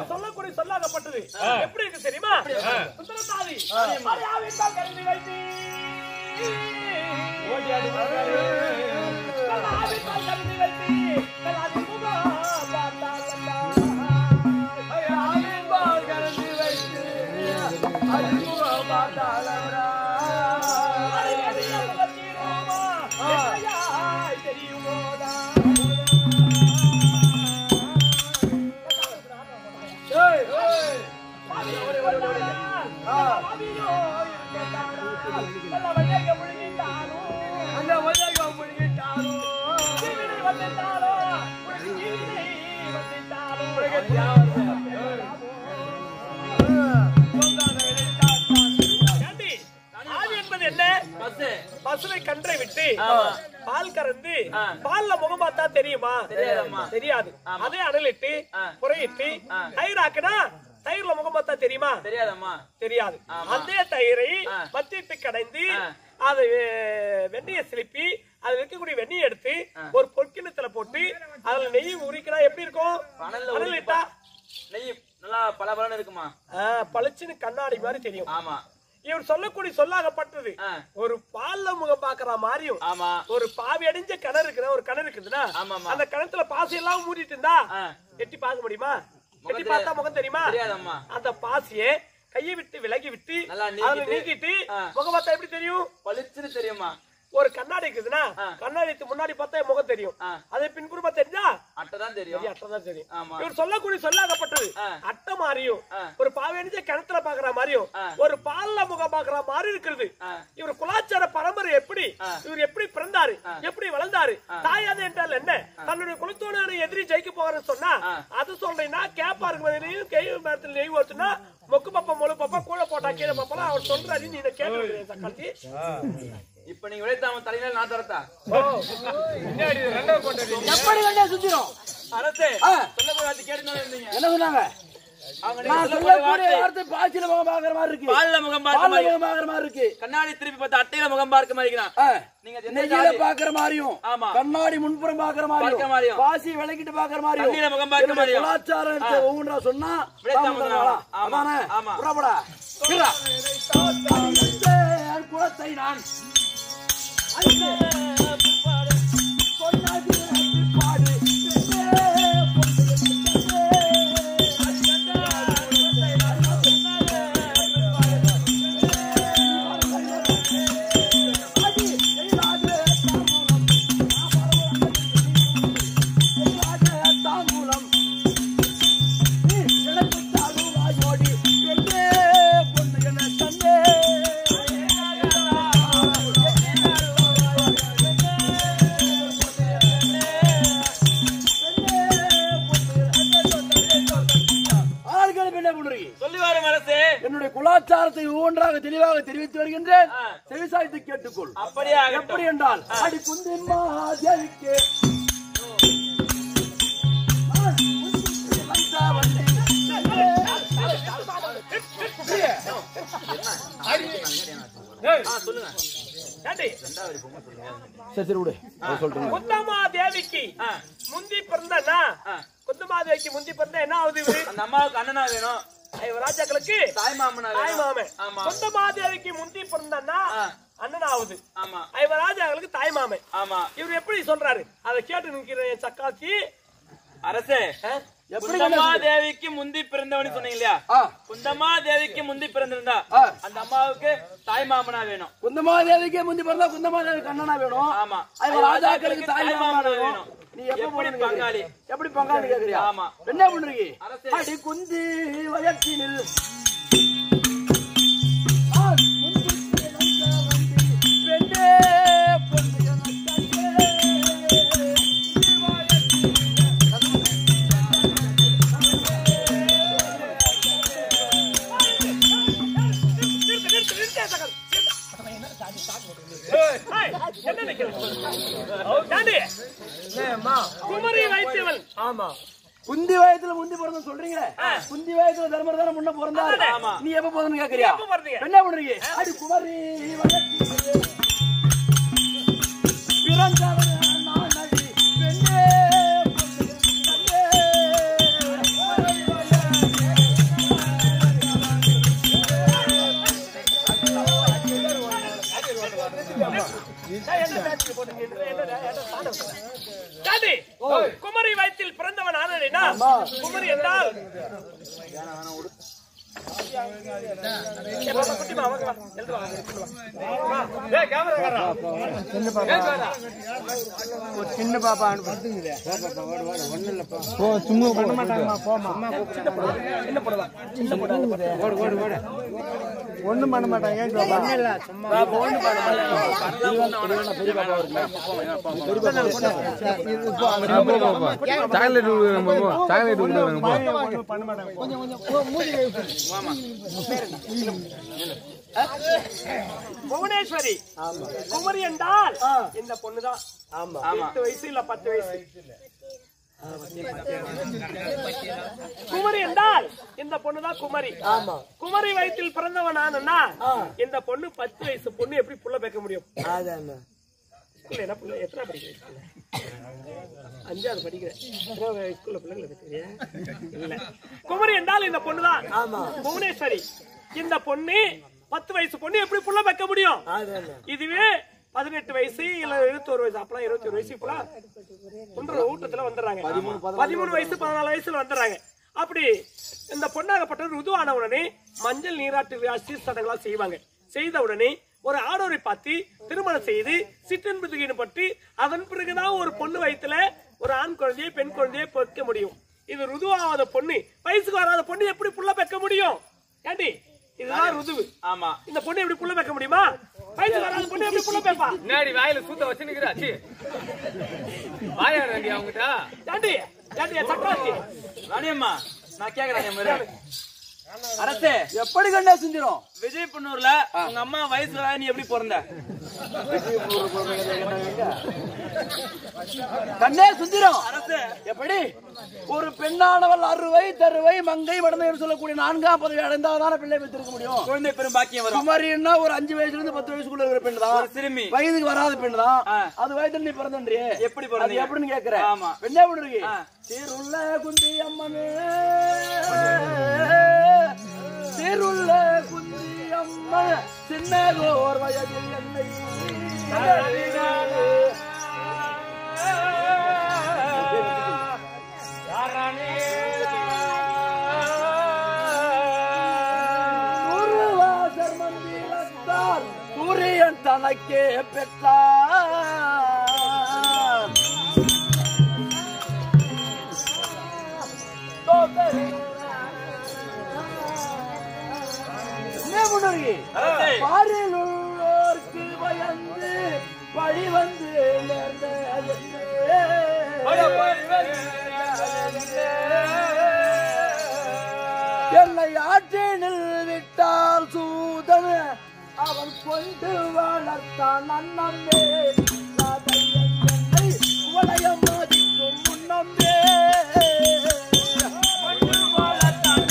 சொல்லக்கூடிய சொல்லாகப்பட்டது எப்படி இருக்கு தெரியுமா சுந்தரசாதி மரியாதைத்தால் கருதி வைத்து கல்லாவித்தால் கருதி வைத்து கல்லாதி முகா பார்த்தால் ஏண்டி, ஆவி என்பது என்ன பஸ்ஸு. பசுவை கன்றை விட்டு ஆமா. பால் கறந்து ஆ. பால்ல முகம் பார்த்தா தெரியுமா தெரியாதம்மா. தெரியாது ஆமா. அதே அடலிட்டு ஆ. புறையிட்டு ஆ. தயிர் ஆக்குனா தயிர்ல முகம் பார்த்தா தெரியுமா தெரியாதம்மா தெரியாது ஆமா. அதே தயிரை ஆ. மத்திட்டு கடைந்து ஆ. அது அஹ், வெண்ணெயை சிலுப்பி அதுல இருக்கக்கூடிய வெண்ணெயை எடுத்து ஒரு பொற்கிணத்துல போட்டு அதுல நெய் உரிக்கினா எப்படி இருக்கும் அனல்ல அனல் உருக்கிப்பா. இட்டா நெய் நல்லா பல இருக்குமா ஆ, பளிச்சுன்னு கண்ணாடி மாதிரி தெரியும் ஆமா இவர் சொல்லக்கூடிய சொல்லாகப்பட்டது ஆ. ஒரு பால்ல முகம் பாக்குற மாதிரியும் ஆமா ஒரு பாவி அடைஞ்ச கிணறு இருக்குதா ஒரு கிணறு இருக்குதுன்னா ஆமாமா. அந்த கிணத்துல பாசி எல்லாம் மூடிட்டு இருந்தா ஆ. எட்டி பார்க்க முடியுமா எட்டி தெரியாது. பார்த்தா முகம் தெரியுமா தெரியாதம்மா அந்த பாசியை கையை விட்டு விலகி விட்டு நல்லா அதுல நீக்கிட்டு, நீக்கிட்டு ஆ. முகம் பார்த்தா எப்படி தெரியும் பளிச்சுன்னு தெரியுமா ஒரு கண்ணாடி இருக்குதுன்னா ஆ. கண்ணாடிக்கு முன்னாடி பார்த்தா என் முகம் தெரியும் ஆ. அதே பின்புறமா தெரிஞ்சா அட்டை தான் தெரியும் பெரிய அட்டை தான் தெரியும் ஆமா. இவர் சொல்லக்கூடிய சொல்லாகப்பட்டது ஆ. அட்டை மாதிரியும் ஆ. ஒரு பாவேனிச்ச கிணத்துல பாக்குற மாதிரியும் ஆ. ஒரு பால்ல முகம் பாக்குற மாதிரி இருக்கிறது ஆ. இவர் குலாச்சார பரம்பரை எப்படி ஆ. இவர் எப்படி பிறந்தாரு எப்படி வளர்ந்தாரு தாயாது என்றால் என்ன தன்னுடைய குலத்தோட எதிரி ஜெயிக்க போறேன்னு சொன்னா ஆ. அது அது சொல்றேன்னா கேப்பா இருக்கும் கை மரத்துல நெய் வச்சுன்னா மொக்கு பப்பா முழு பப்பா கூட போட்டா கீழே பப்பா அவர் சொல்றாரு நீ இதை கேட்டு சக்காத்தி இப்ப நீங்க உழைத்தாம தலையில நான் தரத்தா எப்படி வேண்டிய சுத்திரும் அரசே ஆ. சொல்லக்கூடாது கேட்டு இருந்தீங்க என்ன சொன்னாங்க அவங்க நான் நீங்க சொல்லக்கூடிய சொல்லக்கூடிய வார்த்தை வார்த்தை பாய்ச்சல முகம் பாக்குற மாதிரி இருக்கு பால்ல முகம் பார்க்க பால்ல மாதிரி முகம் பாக்குற மாதிரி இருக்கு கண்ணாடி திருப்பி பார்த்து அட்டையில முகம் பார்க்க மாதிரி இருக்கிறான் ஆ. நீங்க எந்த நெய்யில ஜாதி? பாக்குற மாதிரியும் ஆமா. கண்ணாடி முன்புறம் பாக்குற பார்க்கிற மாதிரியும் மாதிரியும். பாசி விளக்கிட்டு பாக்குற மாதிரியும் தண்ணியில முகம் பார்க்கிற என்னுடைய மாதிரியும். கலாச்சாரம் எடுத்து ஆ. ஒவ்வொன்றா சொன்னா விளையாட்டு தாமதம் முதலாளி. வேணாம். ஆமா. அதானே ஆமா. புறப்படா கீழா. அழித்தே என் குலத்தை நான் அழித்தே பொன்னாதி பாடு தாமூலம் நீ எனக்கு தாழ்வாயோடி என்னே பொண்ணு என தன்னே ஆள்களுக்கு என்ன பண்ணுறீங்க சொல்லி வரும் அரசே என்னுடைய குலாச்சாரத்தை ஒவ்வொன்றாக தெளிவாக தெரிவித்து வருகின்றேன் ஆ. செவிசாய்த்து கேட்டுக்கொள் அப்படியே ஆகட்டும் எப்படி என்றால் அடி குந்தின் மாதேவிக்கு நான் உன்னிற்கு வந்தா வந்தேன். ஆ, சொல்லுங்க ஏண்டி, சரி சரி விடு அதை சொல்லிட்டு குந்தமா தேவிக்கு ஆ, முந்தி பிறந்தா ஆ. குந்தமா தேவிக்கு முந்தி பிறந்தா என்ன ஆகுது இவரு அந்த அம்மாவுக்கு அண்ணனா வேணும் இவர் ராஜாக்களுக்கு தாய் மாமனா தாய் வேணும் மாமன் ஆமா குந்தமா தேவிக்கு முந்தி பிறந்தா ஆ. அண்ணன் ஆகுது ஆமா இவர் ராஜாக்களுக்கு தாய் மாமன் ஆமா இவர் எப்படி சொல்றாரு அதை கேட்டு நிக்கிற என் சக்காத்தி அரசே ஆ? எப்படி குந்தமா தேவிக்கு முந்தி பிறந்தவனு சொன்னீங்க இல்லையா ஆ குந்தமா தேவிக்கு முந்தி பிறந்திருந்தா ஆ. அந்த அம்மாவுக்கு தாய் மாமனா வேணும் குந்தமாதேவிக்கே முந்தி பிறந்தா குந்தமாதேவி கண்ணனா வேணும் ஆமா அது ராஜாக்களுக்கு தாய் மாமனா வேணும் வேணும் நீ எப்ப எப்படி போறேன்னு பங்காளி கேக்குறியா? எப்படி பங்காளி கேக்குறியா ஆமா. என்ன பண்றீங்க அரசே. அடி குந்தி வயற்றினில் ஆண் முன்குத்தி வந்த வண்டி பெண்ணே பொண்ணு எனக் கண்டே. நிறுத்து, நிறுத்து, நிறுத்து, சக்காத்தி. ஏய், என்ன நிக்கிறது? ஏண்டி? குமரி வைத்தவள் ஆமா குந்தி வயத்துல முந்தி பிறந்த சொல்றீங்க குந்தி வயத்துல தர்மர் தானே முன்ன பிறந்தாரு ஆமா. நீ எப்ப போதுன்னு கேக்குறியா எப்ப பிறந்தீங்க? என்ன பண்றீங்க அடி குமரி வயத்திலே பிறந்தவன் நான் அடி பெண்ணே பொண்ணு கண்ணே. குமரி என்றால் ஏ, பாப்பா, குட்டிமா, வாங்க, வா. எழுந்து வா, எழுந்து வா. வா. ஏய், கேமராக்காரா. எழுந்து வாடா. சின்ன பாப்பா அனுப்புங்க ஓ சும்மா பண்ண மாட்டாங்கம்மா போமா என்ன பண்ணலாம் சின்ன பொண்ணு அந்த பக்கம். ஓடு ஓடு ஓடு ஒண்ணும் பண்ண மாட்டாங்க ஏன் பாப்பா இல்ல சும்மா ஒண்ணும் பண்ண மாட்டாங்க பெரிய பாப்பா சாக்லேட் கொடுக்குறாங்க போ சாக்லேட் கொடுக்குறாங்க போ பண்ண மாட்டாங்க கொஞ்சம் கொஞ்சம் மூடி புவனேஸ்வரி குமரி என்றால் இந்த பொண்ணுதான் ஆமா எட்டு வயசு இல்ல பத்து வயசு குமரி என்றால் இந்த பொண்ணுதான் குமரி ஆமா குமரி வயிற்றில் பிறந்தவன் நானுன்னா இந்த பொண்ணு பத்து வயசு பொண்ணு எப்படி புள்ள பேக்க முடியும் அதான் ஸ்கூல்ல என்ன புள்ள எத்தனை படிக்கிறேன் ஸ்கூல்ல அஞ்சாவது படிக்கிறேன் எத்தனை ஸ்கூல்ல பிள்ளைங்களை பெற்றியா இல்ல குமரி என்றால் இந்த பொண்ணுதான் ஆமா புவனேஸ்வரி இந்த பொண்ணு பத்து வயசு பொண்ணு எப்படி புள்ள வைக்க முடியும் அதான் இதுவே பதினெட்டு வயசு இல்ல இருபத்தோரு வயசு அப்பலாம் இருபத்தி ஒரு வயசு இப்பலாம் ஒன்றரை ஊட்டத்துல வந்துடுறாங்க பதிமூணு வயசு பதினாலு வயசுல வந்துடுறாங்க அப்படி இந்த பொண்ணாகப்பட்ட ருதுவான உடனே மஞ்சள் நீராட்டு விழா சீர்தடங்களா செய்வாங்க செய்த உடனே ஒரு ஆடோரை பார்த்து திருமணம் செய்து சிற்றன்புக்கு ஈடுபட்டு அதன் பிறகுதான் ஒரு பொண்ணு வயித்துல ஒரு ஆண் குழந்தையை பெண் குழந்தையை பெக்க முடியும் இது ருதுவாகாத பொண்ணு வயசுக்கு வராத பொண்ணு எப்படி புள்ள பெக்க முடியும் ஏண்டி இதுதான் ருதுவு ஆமா இந்த பொண்ணு எப்படி புள்ள வைக்க முடியுமா வயசு வராத பொண்ணு எப்படி புள்ள வைப்பா முன்னாடி வாயில சூத்த வச்சுனுக்குறா சி வாயாடி அவங்ககிட்ட ஏண்டி ஏண்டி சக்கராச்சி ராணியம்மா நான் கேக்குறேன் என் மாதிரி. அரசே எப்படி கண்டா செஞ்சிரும் விஜயபுண்ணூர்ல உங்க அம்மா வயசுல நீ எப்படி பிறந்த கண்ணே சுந்திரம் அரசே எப்படி ஒரு பெண்ணானவள் அறுவை தருவை மங்கை மடந்தை என்று சொல்லக்கூடிய நான்காம் பதவி அடைந்தாதான பிள்ளை பெற்றிருக்க முடியும் குழந்தை பெரும் பாக்கியம் வரும் குமாரின்னா ஒரு அஞ்சு வயசுல இருந்து பத்து வயசுக்குள்ள இருக்கிற பெண் ஒரு தான் சிறுமி வயதுக்கு வராத பெண் தான் ஆ. அது வயதுல நீ பிறந்தன்றியே எப்படி அது பிறந்தீங்க எப்படின்னு கேக்குற ஆமா. என்ன பண்ணுறீங்க ஆ. சீருள்ள குந்தி அம்மனே சீருள்ள குந்தி அம்மன் சின்னதோர் வயதில் என்னை குருவாசர் மந்திரத்தால் சூரியன் தனக்கே பெற்றார் என்ன பண்ணுறீங்க அரசே பாரில் உள்ளோர்க்கு பயந்து பழி வந்து நேர்ந்தது. என்னை ஆற்றினில் விட்டால் சூதன் அவன் கொண்டு வளர்த்தான் அண்ணமே என்னை வளையம் மதிக்கும் முன்னமே கொண்டு வளர்த்தான்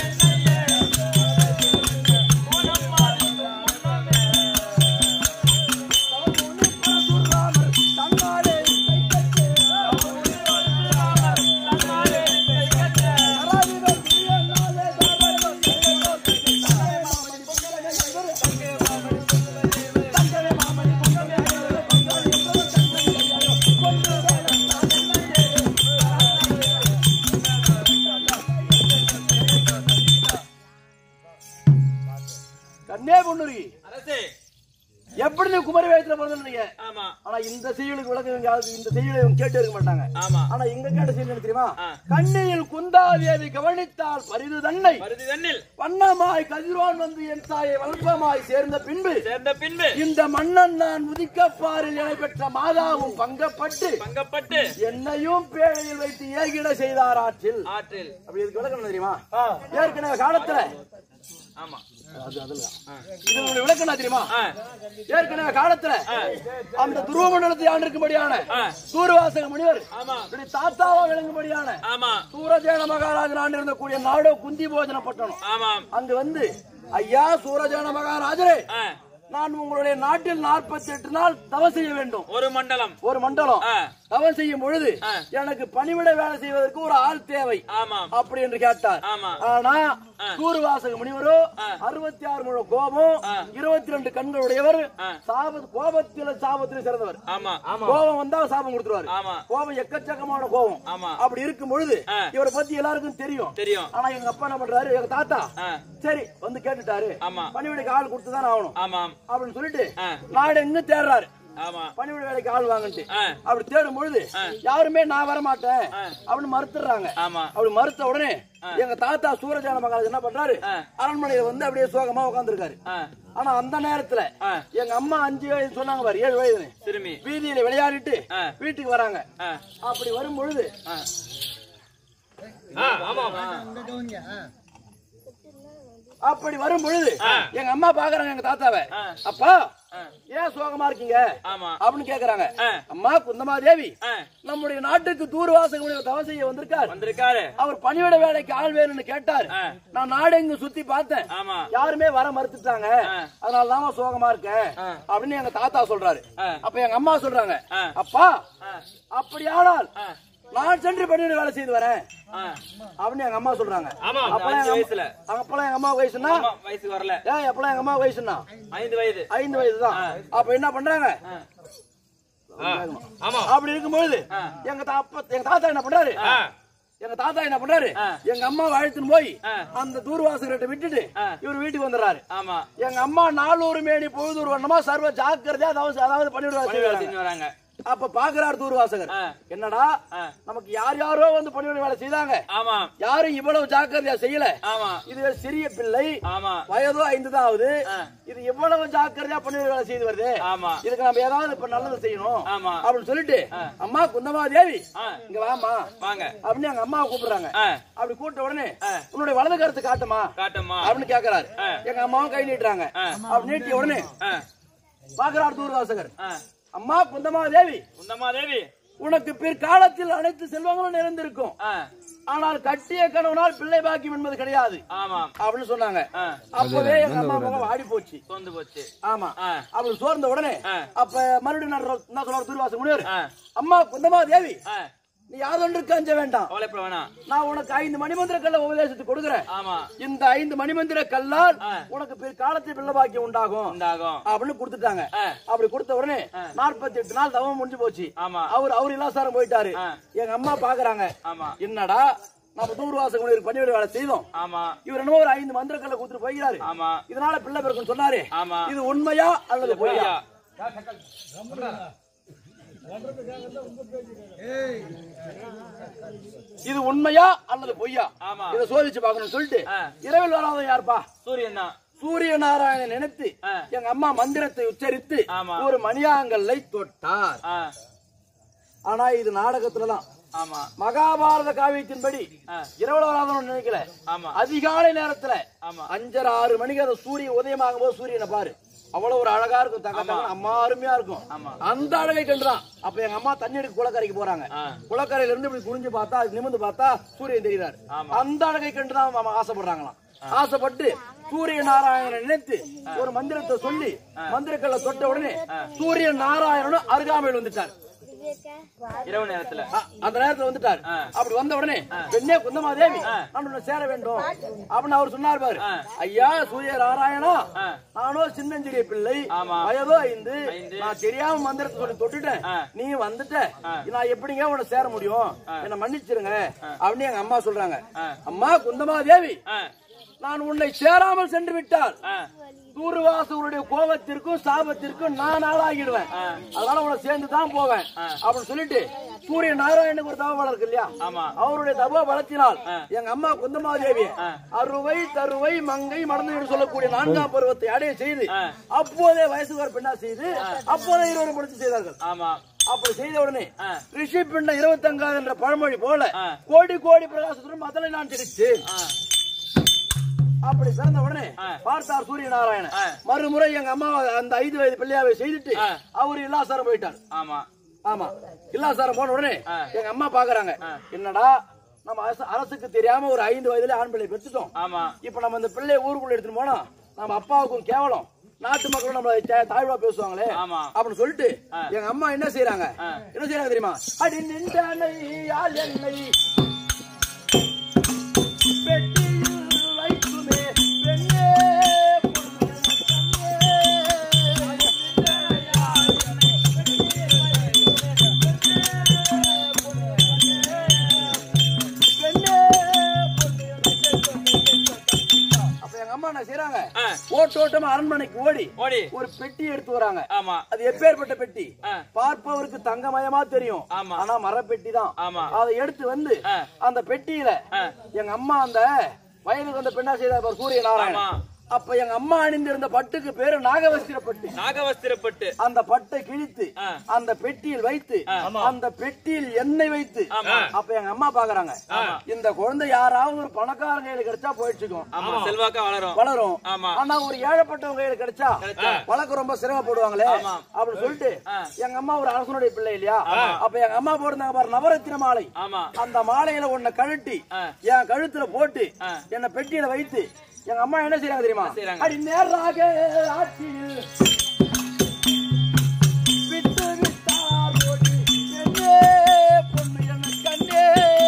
கண்ணே பொண்ணுரி அரசே எப்படி நீ குமரி வயசுல பிறந்தீங்க ஆமா ஆனா இந்த செய்யுளுக்கு விளக்கம் இவங்க யாருக்கு இந்த செய்யுளை இவங்க கேட்டு இருக்க மாட்டாங்க ஆமா ஆனா இங்க கேட்ட செய்யுள் என்ன தெரியுமா ஆ. கண்ணியில் குந்தாதேவி கவனித்தால் பரிது தன்னை மருதி தண்ணில் வண்ணமாய் கதிரோன் வந்து என் தாயை வல்பமாய் சேர்ந்த பின்பு சேர்ந்த பின்பு இந்த மன்னன் நான் உதிக்கப்பாரில் இணை பெற்ற மாதாவும் பங்கப்பட்டு பங்கப்பட்டு என்னையும் பேழையில் வைத்து ஏகிட செய்தார் ஆற்றில் ஆற்றில் அப்படி இதுக்கு விளக்கம் என்ன தெரியுமா ஏற்கனவே காலத்துல ஆமா இது உங்களுக்கு விளக்கம் என்ன தெரியுமா ஆ, ஏற்கனவே காலத்துல அந்த துருவ மண்டலத்தை ஆண்டிருக்கும்படியான ஆ. சூரவாசக முனிவர் ஆமா இப்படி தாத்தாவா விளங்கும்படியான ஆமா சூரஜேன மகாராஜன் ஆண்டு இருந்தக்கூடிய நாடோ குந்தி போஜன பட்டணம் ஆமா அங்க வந்து ஐயா சூரஜேன மகாராஜரே ஆ, நான் உங்களுடைய நாட்டில் நாற்பத்தி எட்டு நாள் தவம் செய்ய வேண்டும் ஒரு மண்டலம் ஒரு மண்டலம் ஆ. தவம் செய்யும் பொழுது ஆ. எனக்கு பணிவிட வேலை செய்வதற்கு ஒரு ஆள் தேவை ஆமாம் அப்படி என்று கேட்டார் ஆமா. ஆனா சூர்வாசக முனிவரோ அறுபத்தி ஆறு முழு கோபம் இருபத்தி ரெண்டு கண்களுடையவர் சாப கோபத்தில சாபத்தில சிறந்தவர் ஆமா கோபம் வந்தா சாபம் கொடுத்துருவாரு ஆமா கோபம் எக்கச்சக்கமான கோபம் ஆமா. அப்படி இருக்கும் பொழுது ஆ. இவரை பத்தி எல்லாருக்கும் தெரியும் தெரியும் ஆனா எங்க அப்பா என்ன பண்றாரு எங்க தாத்தா ஆ. சரி வந்து கேட்டுட்டாரு ஆமா. பணிவிடைக்கு ஆள் கொடுத்துதான் ஆகணும் ஆமாம் அப்படின்னு சொல்லிட்டு ஆ. நாடு எங்க தேடுறாரு ஆமா பணிவிடை வேலைக்கு ஆள் வாங்கிட்டு ஆ. அப்படி தேடும் பொழுது யாருமே நான் வர மாட்டேன் அப்படின்னு மறுத்துறாங்க ஆமா அப்படி மறுத்த உடனே எங்க தாத்தா சூரஜான மகாராஜ் என்ன பண்றாரு அரண்மனையில வந்து அப்படியே சோகமா உட்கார்ந்திருக்காரு ஆ. ஆனா அந்த நேரத்துல ஆ. எங்க அம்மா அஞ்சு வயது சொன்னாங்க பாரு ஏழு வயது சிறுமி வீதியில விளையாடிட்டு ஆ. வீட்டுக்கு வராங்க ஆ. அப்படி வரும் பொழுது ஆ. அப்படி வரும் பொழுது எங்க அம்மா பாக்குறாங்க எங்க தாத்தாவை ஆ. அப்பா ஏன் சோகமா இருக்கீங்க ஆமா அப்படின்னு கேக்குறாங்க ஆ. அம்மா குந்தமா தேவி ஆ. நம்முடைய நாட்டுக்கு தூர்வாசக முனிவர் தவம் செய்ய வந்திருக்கார் வந்திருக்காரு அவர் பணிவிட வேலைக்கு ஆள் வேணும்னு கேட்டார் ஆ. நான் நாடு எங்க சுத்தி பார்த்தேன் ஆமா யாருமே வர மறுத்துட்டாங்க ஆ. அதனால தான் சோகமா இருக்கேன் ஆ. அப்படின்னு எங்க தாத்தா சொல்றாரு ஆ. அப்ப எங்க அம்மா சொல்றாங்க ஆ. அப்பா ஆ. அப்படியானால் ஆ. நான் சென்று பணிவிட வேலை செய்து வரேன் ஆ. அப்படின்னு எங்க அம்மா சொல்றாங்க ஆமா அப்பெல்லாம் அஞ்சு எங்க வயசுல அம்மா- அப்பெல்லாம் எங்க அம்மா வயசுனா ஆமா வயசுக்கு வரல ஏன் எப்பெல்லாம் எங்க அம்மா வயசுனா ஐந்து வயது ஐந்து வயசுதான் அப்ப என்ன பண்றாங்க ஆமா அப்படி இருக்கும்பொழுது எங்க தா- அப்பா- எங்க தாத்தா என்ன பண்றாரு எங்க தாத்தா என்ன பண்றாரு எங்க அம்மா அழைத்துன்னு போய் அந்த தூர்வாசகர்கிட்ட விட்டுட்டு இவர் வீட்டுக்கு வந்துடுறாரு ஆமா எங்க அம்மா நாலூறு மேனி பொழுதூர் வண்ணமா சர்வ ஜாக்கிரதையா அதாவது அதாவது பணிவிடை பண்ணிவிடுவாங்க செஞ்சு வராங்க அப்ப பாக்குறாரு தூர்வாசகர் ஆ. என்னடா ஆ. நமக்கு யார் யாரோ வந்து பணிவிட வேலை செய்தாங்க ஆமா யாரும் இவ்வளவு ஜாக்கிரதையா செய்யல ஆமா இது சிறிய பிள்ளை ஆமா வயதோ ஐந்து தான் ஆகுது இது எவ்வளவு ஜாக்கிரதையா பணிவிட வேலை செய்து வருது ஆமா இதுக்கு நம்ம ஏதாவது இப்ப நல்லது செய்யணும் ஆமா அப்படின்னு சொல்லிட்டு அம்மா குந்தமா தேவி ஆ. இங்க வாமா வாங்க அப்படின்னு எங்க அம்மாவை கூப்பிடுறாங்க ஆ. அப்படி கூப்பிட்ட உடனே உன்னுடைய வலது கருத்து காட்டுமா காட்டம்மா அப்படின்னு கேக்குறாரு எங்க அம்மாவும் கை நீட்டுறாங்க அப்படி நீட்டிய உடனே ஆ. பாக்குறாரு தூர்வாசகர் ஆ. அம்மா குந்தமா தேவி குந்தம்மா தேவி உனக்கு பிற்காலத்தில் அனைத்து செல்வங்களும் நிறைந்திருக்கும் ஆ. ஆனால் கட்டிய கணவனால் பிள்ளை பாக்கியம் என்பது கிடையாது ஆமா அப்படின்னு சொன்னாங்க ஆ. அப்பவே எங்க அம்மா முகம் ஆடி போச்சு சோர்ந்து போச்சு ஆமா ஆ. அப்படி சோர்ந்த உடனே ஆ. அப்ப மறுபடியும் நான் ரொ- என்ன சொல்றாரு துர்வாச முனிவர் ஆ. அம்மா குந்தமா தேவி ஆ. நீ யாதொன்றுக்கு அஞ்ச வேண்டாம் கவலைப்பட வேணாம் நான் உனக்கு ஐந்து மணிமந்திர கல்ல உபதேசத்தை கொடுக்குறேன் ஆமா இந்த ஐந்து மணிமந்திர கல்லால் ஆ. உனக்கு பிற்காலத்தில் பிள்ளை பாக்கியம் உண்டாகும் உண்டாகும் அப்படின்னு கொடுத்துட்டாங்க ஆ. அப்படி கொடுத்த உடனே நாற்பத்தி எட்டு நாள் தவம் முடிஞ்சு போச்சு ஆமா அவர் அவர் இலாசாரம் போயிட்டாரு ஆ. எங்க அம்மா பாக்குறாங்க ஆமா என்னடா நம்ம தூர்வாசகம் முனிவர் பணிவிட வேலை செய்தோம் ஆமா இவர் என்னமோ ஒரு ஐந்து மந்திர கல்ல கொடுத்துட்டு போய்கிறாரு ஆமா இதனால பிள்ளை பிறக்கும் சொன்னாரு ஆமா இது உண்மையா அல்லது பொய்யா ஐயா. இது உண்மையா அல்லது பொய்யா ஆமா. இதை சோதிச்சு பார்க்கணும்னு சொல்லிட்டு ஆ. இரவில் வராதவன் யாருப்பா சூரியன் தான் சூரிய நாராயணன் நினைத்து ஆ. எங்க அம்மா மந்திரத்தை உச்சரித்து ஆமா. ஒரு மணியாங்கல்லை தொட்டார் ஆ. ஆனா இது நாடகத்துலதான் ஆமா மகாபாரத காவியத்தின்படி ஆ. இரவில் வராதவன் நினைக்கல ஆமா அதிகாலை நேரத்துல ஆமா அஞ்சரை ஆறு மணிக்கு அந்த சூரியன் உதயமாகும் போது சூரியனை பாரு அவ்வளவு ஒரு அழகா இருக்கும் தங்க தங்க அம்மா அருமையா இருக்கும் ஆமா. அந்த அழகை கண்டுதான் அப்ப எங்க அம்மா தண்ணி எடுக்க குளக்கரைக்கு போறாங்க ஆ. குளக்கரையில இருந்து இப்படி குனிஞ்சு பார்த்தா அது நிமிர்ந்து பார்த்தா சூரியன் தெரிகிறார் ஆமா. அந்த அழகை கண்டுதான் மாமா ஆசைப்படுறாங்களாம் ஆசைப்பட்டு சூரிய நாராயணனை நினைத்து ஒரு மந்திரத்தை சொல்லி மந்திரக்கல்ல தொட்ட உடனே சூரிய நாராயணனும் அருகாமையில் வந்துட்டார் இரவு நேரத்துல அ- அந்த நேரத்துல வந்துட்டார் அப்படி வந்த உடனே பெண்ணே குந்தமா தேவி நான் உன்னை சேர வேண்டும் அப்படின்னு அவர் சொன்னார் பாரு ஐயா சூரிய நாராயணா நானோ சின்னஞ்சிறிய பிள்ளை ஆமா. வயதோ ஐந்து ஐந்து. நான் தெரியாம மந்திரத்தை சொல்லி தொட்டுட்டேன் ஆ. நீ வந்துட்ட நான் எப்படிங்க உன்னை சேர முடியும் என்ன மன்னிச்சிருங்க அப்படின்னு எங்க அம்மா சொல்றாங்க அம்மா குந்தமா தேவி ஆ. நான் உன்னை சேராமல் சென்று விட்டால் ஆ. தூர்வாசகருடைய கோபத்திற்கும் சாபத்திற்கும் நான் ஆளாகிடுவேன் அதனால உன்னை சேர்ந்து தான் போவேன் அப்படின்னு சொல்லிட்டு சூரிய நாராயணுக்கு ஒரு தவ பலம் இருக்கு இல்லையா ஆமா அவருடைய தவ பலத்தினால் எங்க அம்மா குந்தமாதேவி அறுவை தருவை மங்கை மடந்து என்று சொல்லக்கூடிய நான்காம் பருவத்தை அடைய செய்து அப்போதே வயசுக்கு ஒரு பெண்ணா செய்து அப்போதே இருவரும் முடிச்சு செய்தார்கள் ஆமா அப்படி செய்த உடனே ஆ. ரிஷி பிண்ட இருபத்தங்காது என்ற பழமொழி போல ஆ. கோடி கோடி பிரகாசத்துடன் மதலை நான் சிரிச்சு ஆ. அப்படி பிறந்த உடனே ஆ. பார்த்தார் சூரிய நாராயணன் ஆ. மறுமுறை எங்க அம்மா அந்த ஐந்து வயது பிள்ளையாவை செய்துட்டு ஆ. அவர் இல்லாசாரம் போயிட்டார் ஆமா ஆமா இல்லாசாரம் போன உடனே ஆ. எங்க அம்மா பாக்குறாங்க என்னடா நம்ம அரசு- அரசுக்கு தெரியாம ஒரு ஐந்து வயதுல ஆண் பிள்ளை பெற்றுட்டோம் ஆமா இப்ப நம்ம இந்த பிள்ளைய ஊருக்குள்ள எடுத்துட்டு போனா நம்ம அப்பாவுக்கும் கேவலம் நாட்டு மக்களும் நம்மள தா- தாழ்வா பேசுவாங்களே ஆமா. அப்படின்னு சொல்லிட்டு எங்க அம்மா என்ன செய்யறாங்க என்ன செய்யறாங்க தெரியுமா அடி நின்றனை யாழ் என்னை பெட்டியில் வைக்குமே பெண்ணே அப்ப எங்க அம்மா என்ன செய்யறாங்க ஆ. ஓட்டோட்டமா அரண்மனைக்கு ஓடி ஓடி ஒரு பெட்டி எடுத்து வராங்க ஆமா அது எப்பேற்பட்ட பெட்டி ஆ. பார்ப்பவருக்கு தங்கமயமா தெரியும் ஆமா. ஆனா மரப்பெட்டி தான் ஆமா. அதை எடுத்து வந்து ஆ. அந்த பெட்டியில ஆ. எங்க அம்மா அந்த வயலுக்கு வந்த பெண்ணா செய்த சூரிய நாராயணன் ஆமா. அப்ப எங்க அம்மா அணிந்திருந்த பட்டுக்கு பேரு நாகவஸ்திர பட்டு நாகவஸ்திரப்பட்டு அந்த பட்டை கிழித்து ஆ. அந்த பெட்டியில் வைத்து அந்த பெட்டியில் எண்ணெய் வைத்து ஆமா. அப்ப எங்க அம்மா பாக்குறாங்க இந்த குழந்தை யாராவது ஒரு பணக்காரங்க கையில கிடைச்சா போயிடுச்சுக்கும் ஆமா செல்வாக்கா வளரும் வளரும் ஆமா. ஆனா ஒரு ஏழைப்பட்டவங்க கையில கிடைச்சா வளர்க்க ரொம்ப சிரமப்படுவாங்களே ஆமா. அப்படின்னு சொல்லிட்டு எங்க அம்மா ஒரு அரசனுடைய பிள்ளை இல்லையா அப்ப எங்க அம்மா போயிருந்தாங்க பாரு நவரத்தின மாலை ஆமா அந்த மாலையில ஒன்ன கழட்டி ஆ. என் கழுத்துல போட்டு என்ன பெட்டியில வைத்து எங்க அம்மா என்ன செய்யறாங்க தெரியுமா செய்றாங்க? அடி நேராக ஆட்சியில் விட்டு விட்டார் ஓடி என்னே பொண்ணு என்ன கண்ணே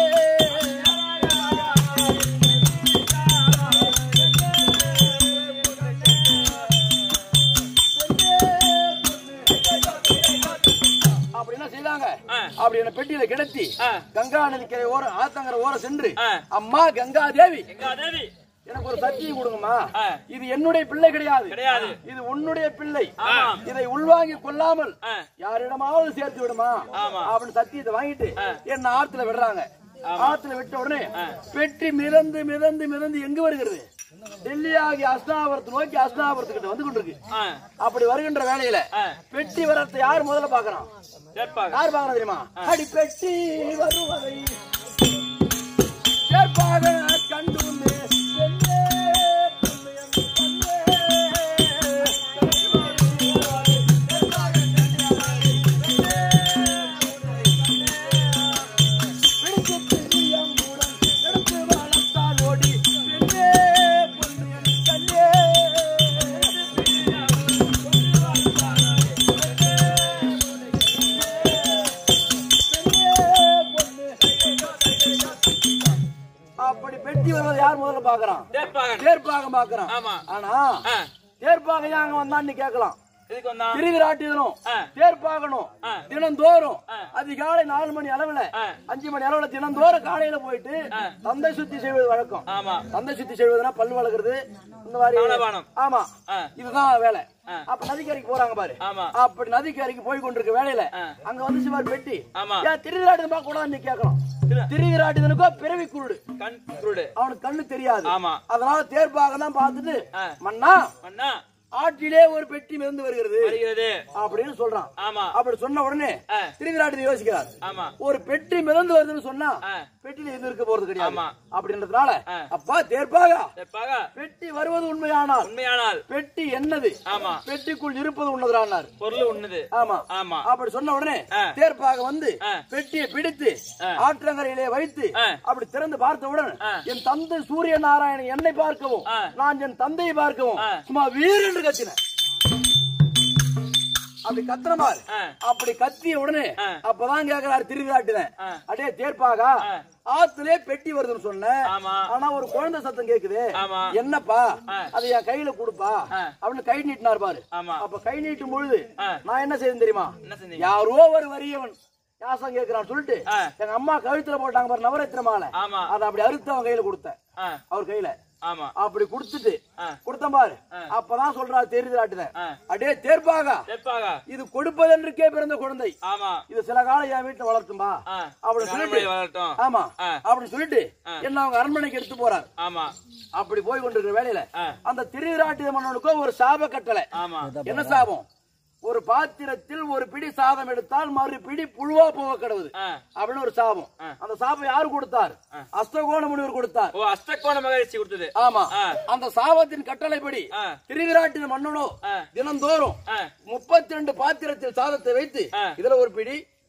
அப்படி என்ன செய்தாங்க ஆ. அப்படி என்ன பெட்டியில கிடத்தி ஆ. கங்கா நதிக்கரை ஓரம் ஆத்தங்கரை ஓரம் சென்று ஆ. அம்மா கங்கா தேவி எங்க தேவி எனக்கு ஒரு சத்தியம் கொடுங்கம்மா ஆ. இது என்னுடைய பிள்ளை கிடையாது கிடையாது. இது உன்னுடைய பிள்ளை ஆமாம். இதை உள்வாங்கி கொள்ளாமல் ஆ. யாரிடமாவது சேர்த்து விடுமா ஆமா. அப்படின்னு சத்தியத்தை வாங்கிட்டு என்ன ஆத்துல விடுறாங்க ஆத்துல விட்ட உடனே பெட்டி மிதந்து மிதந்து மிதந்து எங்க வருகிறது டெல்லி ஆகி அஸ்னாபுரத்தை நோக்கி அஸ்னாபுரத்துக்கிட்ட வந்து கொண்டிருக்கு ஆ அப்படி வருகின்ற வேலையில ஆ. பெட்டி வரத்தை யார் முதல்ல பாக்குறான் கேட்பாங்க யார் பாக்குறா தெரியுமா அடி பெட்டி வருவதை கேட்பாக கண்டு உண்டு. பெண்ணே, பொண்ணு என்று கண்ணே. பிடித்து பிரியமுடன் எடுத்து வளர்த்தால் ஓடி. பெண்ணே, பொண்ணு என்று கண்ணே. அப்படி பெட்டி வருவதை யார் முதல்ல பாக்குறான் கேட்பாங்க தேர்ப்பாக பாக்குறான் ஆமா. ஆனா ஆ. தேர்ப்பாக ஏன் அங்க வந்தான்னு கேட்கலாம் எதுக்கு வந்தான் திருவிராட்டிதனும் ஆ. தேர்ப்பாகணும் ஆ. தினந்தோறும் ஆ. அதிகாலை நாலு மணி அளவுல ஆ. அஞ்சு மணி அளவுல தினந்தோறும் காலையில போயிட்டு தந்தை சுத்தி செய்வது வழக்கம் ஆமா தந்தை சுத்தி செய்வதுனா பல் வளர்க்கறது இந்த மாதிரி தானபானம். ஆமா ஆ. இதுதான் வேலை ஆ. அப்ப நதிக்கரைக்கு போறாங்க பாரு ஆமா. அப்படி நதிக்கரைக்கு போய் கொண்டிருக்க வேலையில ஆ. அங்க வந்து சிவார் பெட்டி ஆமா. ஏன் திருவிராட்டிதன் பார்க்க கூடாது நீ கேட்கலாம் திரு- திருவிராட்டிதனுக்கோ பிறவி குருடு கண் குருடு அவனுக்கு கண்ணு தெரியாது ஆமா. அதனால தேர்ப்பாக தான் பார்த்துட்டு ஆ. மன்னா அண்ணா ஆற்றிலே ஒரு பெட்டி மிதந்து வருகிறது வருகிறது அப்படின்னு சொல்றான் ஆமா அப்படி சொன்ன உடனே ஆ. திருவிராட்டி யோசிக்கிறார் ஆமா ஒரு பெட்டி மிதந்து வருதுன்னு சொன்னா ஆ. பெட்டியில எது இருக்க போறது கிடையாது ஆமா. அப்படின்றதுனால ஆ. அப்பா தேர்ப்பாக கேட்பாக பெட்டி வருவது உண்மையானால் உண்மையானால் பெட்டி என்னது ஆமா பெட்டிக்குள் இருப்பது உன்னதுரானார் பொருள் உண்ணுது ஆமா ஆமா அப்படி சொன்ன உடனே ஆ. தேர்ப்பாக வந்து ஆ. பெட்டியை பிடித்து ஆ. ஆற்றங்கரையிலே வைத்து ஆ. அப்படி திறந்து பார்த்தவுடன் ஆ. என் தந்தை சூரிய நாராயணன் என்னை பார்க்கவும் ஆ. நான் என் தந்தையை பார்க்கவும் ஆ. சும்மா வீர் என்று கத்தினேன் அப்படி கத்துறமால் ஆ. அப்படி கத்திய உடனே ஆ. அப்பதான் கேக்குறாரு திருவிழாட்டுதான் ஆ. அடே தேர்ப்பாகா ஆ. ஆத்துலயே பெட்டி வருதுன்னு சொன்னேன் ஆமா ஆனா ஒரு குழந்தை சத்தம் கேக்குது ஆமா என்னப்பா ஆ. அது என் கையில கொடுப்பா ஆ. அப்படின்னு கை நீட்டினார் பாரு ஆமா அப்ப கை நீட்டும் பொழுது ஆ. நான் என்ன செய்தேன் தெரியுமா என்ன செஞ்சீங்க யாரோ ஒரு வரியவன் யாசம் கேக்குறான் சொல்லிட்டு ஆ. எங்க அம்மா கழுத்துல போட்டாங்க பாரு நவரத்தின மாலை ஆமா அதை அப்படி அறுத்து அவன் கையில கொடுத்தேன் ஆ அவர் கையில ஆமா அப்படி கொடுத்துட்டு ஆ. கொடுத்தேன் பாரு ஆ. அப்பதான் சொல்றாரு தெரியுதாட்டுதான் ஆ. அடே தேர்ப்பாகா கேட்பாக இது கொடுப்பதென்றுக்கே பிறந்த குழந்தை ஆமா இது சில காலம் என் வீட்டுல வளர்த்தும்பா ஆ அப்படி அரண்மனை சொல்லிட்டு வளரட்டும் ஆமா ஆ. அப்படின்னு சொல்லிட்டு ஆ. என்ன அவங்க அரண்மனைக்கு எடுத்து போறாரு ஆமா அப்படி போய் கொண்டிருக்கிற வேலையில ஆ. அந்த திருவிராட்டிய மன்னனுக்கோ ஒரு சாப கட்டளை ஆமா என்ன சாபம் ஒரு பாத்திரத்தில் ஒரு பிடி சாதம் எடுத்தால் மறு பிடி புழுவா போக கிடவுது ஆ அப்படின்னு ஒரு சாபம் அந்த சாபம் யாரு கொடுத்தார் அஸ்தகோண முனிவர் கொடுத்தார் ஓ அஷ்டகோண மகிழ்ச்சி கொடுத்தது ஆமா ஆ. அந்த சாபத்தின் கட்டளைப்படி ஆ. திருவிராட்டின மன்னனோ ஆ. தினந்தோறும் ஆ முப்பத்தி ரெண்டு பாத்திரத்தில் சாதத்தை வைத்து ஆ. இதுல ஒரு பிடி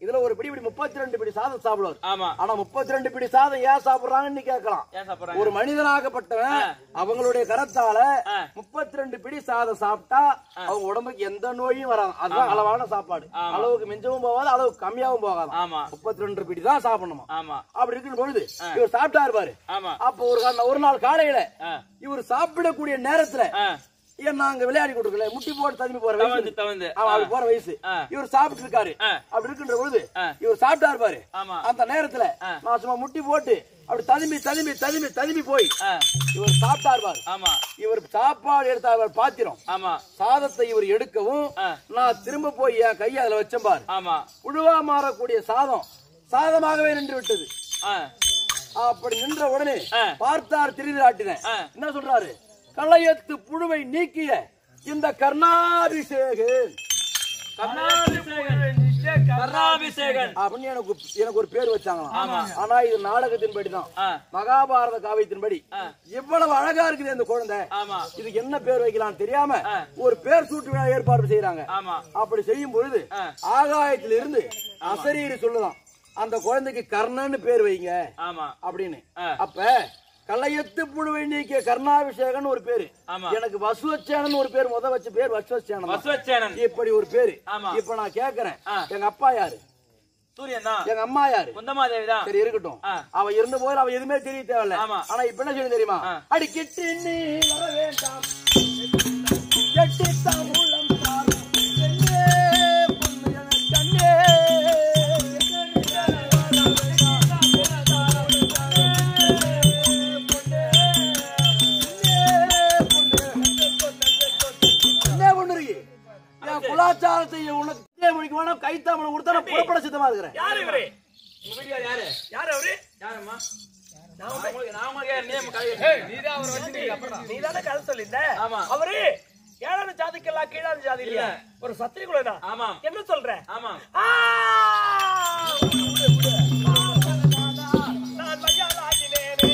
இதுல ஒரு பிடி இப்படி முப்பத்தி ரெண்டு பிடி சாதம் சாப்பிடுவார் ஆமா ஆனா முப்பத்தி ரெண்டு பிடி சாதம் ஏன் சாப்பிடுறாங்கன்னு நீ கேட்கலாம் ஏன் சாப்பிடுறாங்க ஒரு மனிதனாகப்பட்டவன் அவங்களுடைய கரத்தால ஆ. முப்பத்தி ரெண்டு பிடி சாதம் சாப்பிட்டா அவங்க உடம்புக்கு எந்த நோயும் வராது அதுதான் அளவான சாப்பாடு அளவுக்கு மிஞ்சவும் போகாது அளவுக்கு கம்மியாவும் போகாது ஆமா முப்பத்தி ரெண்டு பிடி தான் சாப்பிடணுமா ஆமா அப்படி இருக்கும் பொழுது இவர் சாப்பிட்டாரு பாரு ஆமா அப்ப ஒரு கா- ஒரு நாள் காலையில ஆ. இவர் சாப்பிடக்கூடிய நேரத்துல ஆ. ஏன் நாங்க விளையாடி கொடுக்கல முட்டி போட்டு ததுமி போற தவந்து வயசு தவந்து ஆமா, அப்படி போற வயசு ஆ. இவர் சாப்பிட்டு இருக்காரு ஆ. அப்படி இருக்கின்ற பொழுது ஆ. இவர் சாப்பிட்டாரு பாரு ஆமா அந்த நேரத்துல நான் சும்மா முட்டி போட்டு அப்படி ததும்பி ததும்பி ததும்பி ததும்பி போய் ஆ. இவர் சாப்பிட்டார் பாரு ஆமா இவர் சாப்பாடு எடுத்த அவர் பாத்திரம் ஆமா சாதத்தை இவர் எடுக்கவும் ஆ. நான் திரும்ப போய் என் கையை அதுல வச்சேன் பாரு ஆமா புழுவா மாறக்கூடிய சாதம் சாதமாகவே நின்று விட்டது ஆ. அப்படி நின்ற உடனே ஆ. பார்த்தார் திருவிழாட்டினேன் ஆ. என்ன சொல்றாரு களையத்து புழுவை நீக்கிய இந்த கர்ணாபிஷேகன் கர்ணாபிஷேகன் அப்படின்னு எனக்கு எனக்கு ஒரு பேர் வச்சாங்களாம் ஆமா. ஆனா இது நாடகத்தின்படி தான் ஆ. மகாபாரத காவியத்தின்படி இவ்வளவு அழகா இருக்குது இந்த குழந்தை ஆமா இதுக்கு என்ன பேர் வைக்கலாம்னு தெரியாம ஒரு பேர் சூட்டு விழா ஏற்பாடு செய்யறாங்க ஆமா அப்படி செய்யும் பொழுது ஆ. ஆகாயத்துல இருந்து அசரீரி சொல்லலாம் அந்த குழந்தைக்கு கர்ணன்னு பேர் வைங்க ஆமா அப்படின்னு ஆ. அப்ப கலையத்து புழுவை நீக்கிய கர்ணாபிஷேகன் ஒரு பேரு ஆமா. எனக்கு வசுவச்சேனன் ஒரு பேர் முத வச்ச பேர் வசுவச்சேனன் தான். வசுவச்சேனன் இப்படி ஒரு பேரு ஆமா. இப்ப நான் கேக்குறேன் ஆ. எங்க அப்பா யாரு சூரியன் தான் எங்க அம்மா யாரு குந்தமாதேவி தான் சரி இருக்கட்டும் ஆ. அவ இருந்த போது அவ எதுவுமே தெரிய தேவையில்ல ஆமா. ஆனா இப்ப என்ன செய்யணும் தெரியுமா ஆ. அடி கிட்டு நீ வர வேண்டாம் எட்டித்தான் உள்ளம் சாரும். கண்ணே, பொண்ணு என கண்ணே. என்ன பொண்ணு இருக்கு? என் குலாச்சாரத்தை உனக்கு மணிக்கு வேணா கைத்தாமனை கொடுத்தா நான் புறப்பட சித்தமா இருக்கிறேன் யாரு இவரு உங்க வீட்டுக்காரர் யாரு யாரு அவரு யாரம்மா நான் உங்களுக்கு நான் உங்களுக்கு நேம் கலை நீ தானே கதை சொல்லியிருந்த ஆமா. அவரு ஏழான ஜாதிக்கெல்லாம் கீழான ஜாதி இல்ல ஒரு சத்திரி குலதான் ஆமா என்ன சொல்ற ஆமா ஆ! நான் மையாலாகினேனே.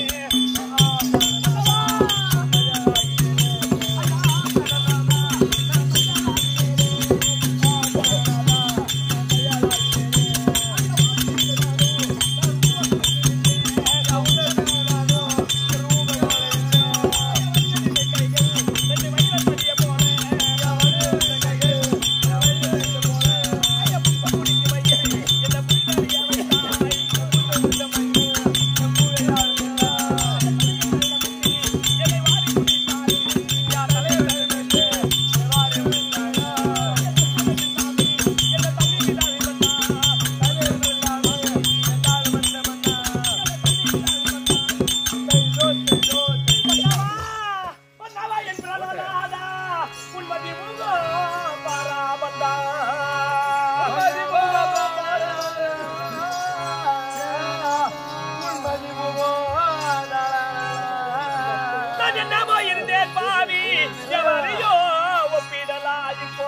வந்தவா என் பிரணநாதா, உன்மதி முகம் பாராமந்தா. நான் என்னமோ இருந்தேன் பாவி, எவரையோ ஒப்பிடலாயிப்போ.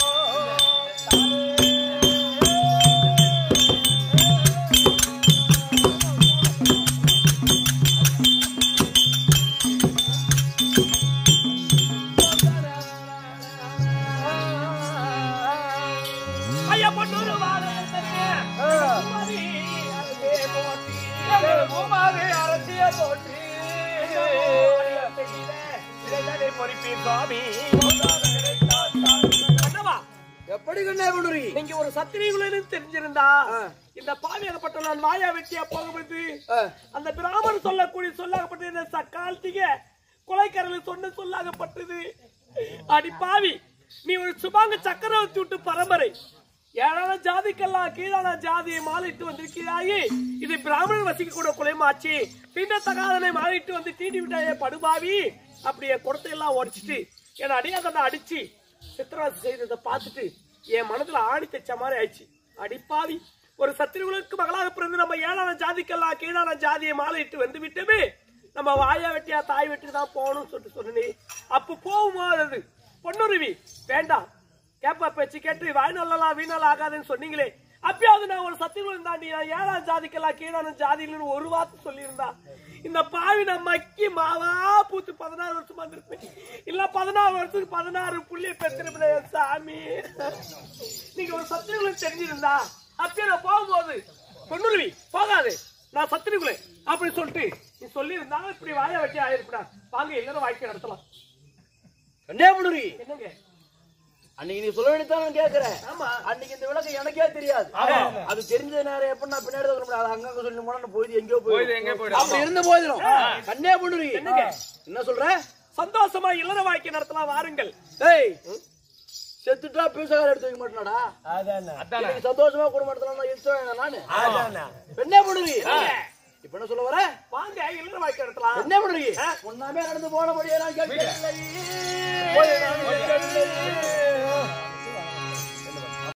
ஐயா பொன்னூறு வாழத்தனே, குமாரி அருகே போற்றி. குமாரி அரசிய போற்றி. இறைதனை பொறிப்பீர் சுவாமி. அண்ணவா, எப்படி கண்ணே பண்ணுறீங்க நீங்க ஒரு சத்திரிகுலன்னு தெரிஞ்சிருந்தா இந்த பாவியாகப்பட்ட நான் மாயா வெட்டியா போகும்போது அந்த பிராமணர் சொல்லக்கூடிய சொல்லாகப்பட்டது இந்த சக்காலத்திக கொலைக்கரல் சொன்ன சொல்லாகப்பட்டது அடி பாவி நீ ஒரு சுபாங்க சக்கரவர்த்தி விட்டு பரம்பரை ஏழான ஜாதிக்கெல்லாம் கீழான ஜாதியை மாறிட்டு வந்திருக்கிறாயே இது பிராமணர் வசிக்க கூட குலைமாச்சு பின்ன தகாதனை மாறிட்டு வந்து தீண்டி விட்டாயே படுபாவி அப்படியே குடத்தை எல்லாம் உடைச்சிட்டு என்னை அடியாதனை அடிச்சு சித்திரவாசி செய்ததை பார்த்துட்டு என் மனதுல ஆணி தைச்ச மாதிரி ஆயிடுச்சு அடிப்பாவி ஒரு சத்திரிகளுக்கு மகளாக பிறந்து நம்ம ஏழான ஜாதிக்கெல்லாம் கீழான ஜாதியை மாலையிட்டு வந்து விட்டோமே நம்ம வாயா வெட்டியா தாய் வெட்டி தான் போகணும்னு சொல்லிட்டு சொன்னேன் அப்ப போகும்போது பொன்னுருவி வேண்டாம் கேப்பா பேச்சு கேட்டு வாய் நல்லாம் வீணால் ஆகாதுன்னு சொன்னீங்களே அப்பயாவது நான் ஒரு சத்தியம் தாண்டி நான் ஏழாம் ஜாதிக்கெல்லாம் கீழான ஜாதின்னு ஒரு வார்த்தை சொல்லியிருந்தா இந்த பாவி நான் மக்கி மாவா பூத்து பதினாறு வருஷம் வந்திருப்பேன் இல்ல பதினாறு வருஷத்துக்கு பதினாறு புள்ளிய பெற்றிருப்பேன் சாமி நீங்க ஒரு சத்தியங்களும் தெரிஞ்சிருந்தா அப்பயே நான் போகும்போது பொண்ணுருவி போகாது நான் சத்திரிக்குள்ளே அப்படி சொல்லிட்டு நீ சொல்லி இருந்தாலும் இப்படி வாய வச்சு ஆயிருப்பா வாங்க எல்லாரும் வாழ்க்கை நடத்தலாம் கன்னியாகுமரி என்னங்க அன்னைக்கு நீ சொல்ல வேண்டியதான் நான் கேக்குறேன் ஆமா அன்னைக்கு இந்த விளக்கம் எனக்கே தெரியாது அது தெரிஞ்ச நேரம் எப்ப நான் பின்னாடி தான் சொல்ல முடியாது அங்கங்க சொல்லி போனா நான் போயிது எங்கேயோ போயிது போயிது எங்கேயோ போயிடு. அப்படி இருந்த போதிலும் கன்னியாகுமரி என்ன சொல்ற சந்தோஷமா இல்லற வாழ்க்கை நடத்தலாம் வாருங்கள் ஏய் செத்துட்டா பீசகார எடுத்து வைக்க மாட்டேனாடா அதானே இன்னைக்கு சந்தோஷமா குடும்பம் நடத்தலாம் இஷ்டம் நானு கன்னியாகுமரி இப்ப என்ன சொல்ல வர வாங்க இல்லற வாழ்க்கை நடத்தலாம் கன்னியாகுமரி ஒன்னாமே நடந்து போன முடியே நான் கேட்கவில்லை போய் நான் கேட்கவில்லை